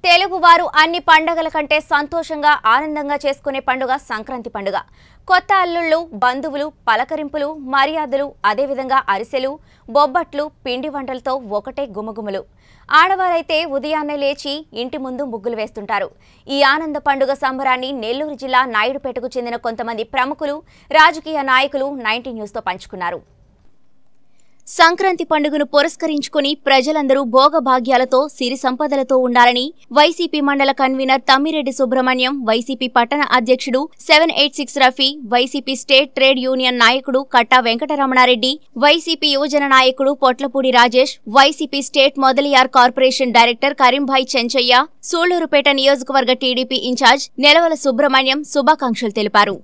తెలుగువారు అన్ని పండగల కంటే సంతోషంగా ఆనందంగా చేసుకునే పండుగ సంక్రాంతి పండుగ కొత్త అల్లుళ్ళు బంధువులు పలకరింపులు మర్యాదలు అదేవిధంగా అరిసెలు బొబ్బట్లు పిండి వంటలతో ఒకటే గుమగుమలు ఆడవారైతే ఉదయాన్నే లేచి ఇంటి ముందు ముగ్గులు వేస్తుంటారు ఈ ఆనంద పండుగ సంబరాన్ని నెల్లూరు జిల్లా నాయుడుపేటకు చెందిన కొంతమంది ప్రముఖులు రాజకీయ నాయకులు నైన్టీ న్యూస్తో పంచుకున్నారు సంక్రాంతి పండుగను పురస్కరించుకుని ప్రజలందరూ భోగభాగ్యాలతో సిరి సంపదలతో ఉండాలని వైసీపీ మండల కన్వీనర్ తమ్మిరెడ్డి సుబ్రహ్మణ్యం వైసీపీ పట్టణ అధ్యక్షుడు seven eight six Rafi YCP state trade union నాయకుడు కట్టా వెంకటరమణారెడ్డి వైసీపీ యువజన నాయకుడు Potlapudi Rajesh YCP state Mudaliar corporation director Karimbhai Chenchaiah Sullurpeta నియోజకవర్గ టీడీపీ ఇన్ఛార్జ్ నెలవల సుబ్రహ్మణ్యం శుభాకాంక్షలు తెలిపారు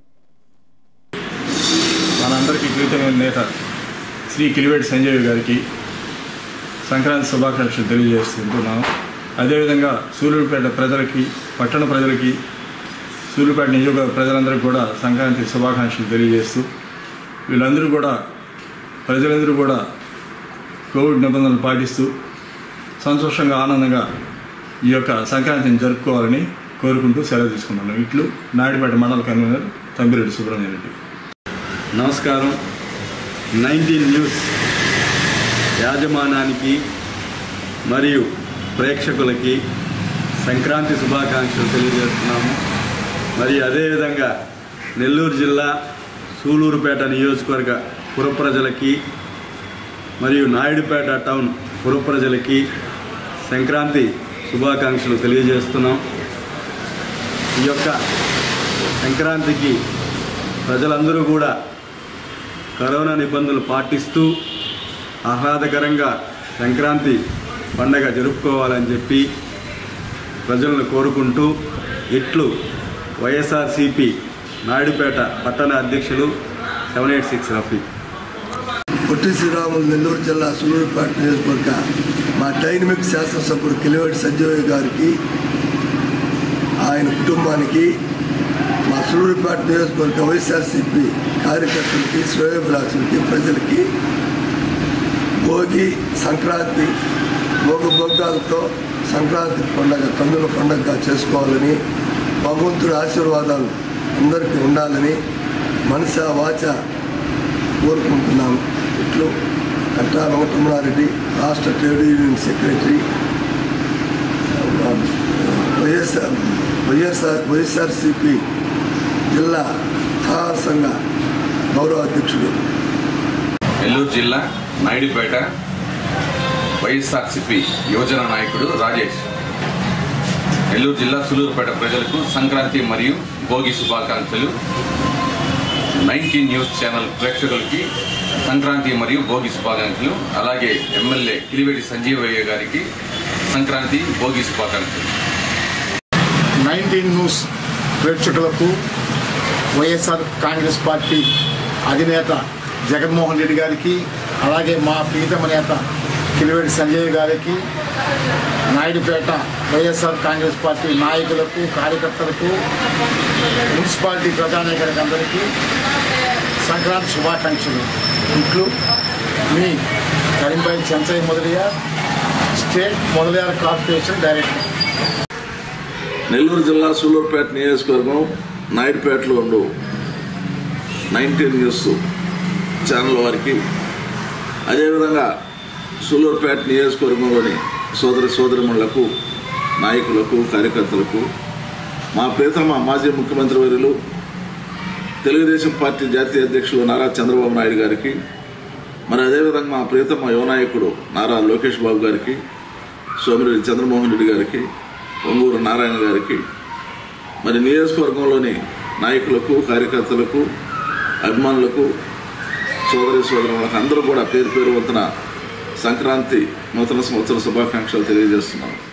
మనందరికీ ప్రీతమైన నేత శ్రీ కిలివేటి సంజయ్ గారికి సంక్రాంతి శుభాకాంక్షలు తెలియజేస్తుంటున్నాం అదేవిధంగా సూర్యుపేట ప్రజలకి పట్టణ ప్రజలకి సూర్యుపేట నియోజకవర్గ ప్రజలందరికీ కూడా సంక్రాంతి శుభాకాంక్షలు తెలియజేస్తూ వీళ్ళందరూ కూడా ప్రజలందరూ కూడా కోవిడ్ నిబంధనలు పాటిస్తూ సంతోషంగా ఆనందంగా ఈ యొక్క సంక్రాంతిని జరుపుకోవాలని కోరుకుంటూ సెలవు తీసుకున్నాను ఇట్లు నాయుడుపేట మండల కన్వీనర్ తంబిరెడ్డి సుబ్రహ్మణ్య రెడ్డి నమస్కారం నైన్టీన్ న్యూస్ యాజమానానికి మరియు ప్రేక్షకులకి సంక్రాంతి శుభాకాంక్షలు తెలియజేస్తున్నాము మరి అదేవిధంగా నెల్లూరు జిల్లా సూలూరుపేట నియోజకవర్గ పుర ప్రజలకి మరియు నాయుడుపేట టౌన్ పుర ప్రజలకి సంక్రాంతి శుభాకాంక్షలు తెలియజేస్తున్నాం ఈ యొక్క సంక్రాంతికి ప్రజలందరూ కూడా కరోనా నిబంధనలు పాటిస్తూ ఆహ్లాదకరంగా సంక్రాంతి పండగ జరుపుకోవాలని చెప్పి ప్రజలను కోరుకుంటూ ఇట్లు వైఎస్ఆర్సిపి నాయుడుపేట పట్టణ అధ్యక్షులు seven eight six Rafi Potti Sriramulu Nellore జిల్లా సూలూరుపేట నియోజకవర్గ మా డైనమిక్ శాసనసభ్యుడు కిలివేటి సంజయ్ గారికి ఆయన కుటుంబానికి మా సూలూరుపేట నియోజకవర్గ వైఎస్ఆర్సీపీ కార్యకర్తలకి శ్రేయోభిలాషులకి ప్రజలకి భోగి సంక్రాంతి భోగ భోగాలతో సంక్రాంతి పండగ కన్నుల పండగగా చేసుకోవాలని భగవంతుడి ఆశీర్వాదాలు అందరికీ ఉండాలని మనస వాచ కోరుకుంటున్నాను ఇట్లు కట్టా వెంకటరమణారెడ్డి రాష్ట్ర trade union secretary YSR YSR YSRCP జిల్లా సహార సంఘ గౌరవ అధ్యక్షుడు నెల్లూరు జిల్లా నాయుడుపేట వైఎస్ఆర్సిపి యువజన నాయకుడు రాజేష్ నెల్లూరు జిల్లా సులూరుపేట ప్రజలకు సంక్రాంతి మరియు భోగి శుభాకాంక్షలు నైన్టీన్ న్యూస్ ఛానల్ ప్రేక్షకులకి సంక్రాంతి మరియు భోగి శుభాకాంక్షలు అలాగే ఎమ్మెల్యే కిలివేటి సంజీవయ్య గారికి సంక్రాంతి భోగి శుభాకాంక్షలు నైన్టీన్ న్యూస్ ప్రేక్షకులకు వైఎస్ఆర్ కాంగ్రెస్ పార్టీ అధినేత జగన్మోహన్ రెడ్డి గారికి అలాగే మా ప్రీతమ నేత కిలివేడి సంజయ్ గారికి నాయుడుపేట వైఎస్ఆర్ కాంగ్రెస్ పార్టీ నాయకులకు కార్యకర్తలకు మున్సిపాలిటీ ప్రజానాయకులకు అందరికీ సంక్రాంతి శుభాకాంక్షలు ఇట్లు మీ Karimbhai Chenchaiah Mudaliar state Mudaliar corporation director Nellore జిల్లా సూలూరుపేట నియోజకవర్గం నాయుడుపేటలో ఉండు నైన్టీన్ న్యూస్ ఛానల్ వారికి అదేవిధంగా సూలూరుపేట నియోజకవర్గంలోని సోదర సోదరిమణులకు నాయకులకు కార్యకర్తలకు మా ప్రీతమ మాజీ ముఖ్యమంత్రి వర్యులు తెలుగుదేశం పార్టీ జాతీయ అధ్యక్షులు నారా చంద్రబాబు నాయుడు గారికి మరి అదేవిధంగా మా ప్రీతమ యువ నాయకుడు నారా లోకేష్ బాబు గారికి సోమిరెడ్డి చంద్రమోహన్ రెడ్డి గారికి ఒంగూరు నారాయణ గారికి మరి నియోజకవర్గంలోని నాయకులకు కార్యకర్తలకు అభిమానులకు సోదరి సోదరులకు అందరూ కూడా పేరు పేరు వంతున సంక్రాంతి నూతన సంవత్సర శుభాకాంక్షలు తెలియజేస్తున్నాను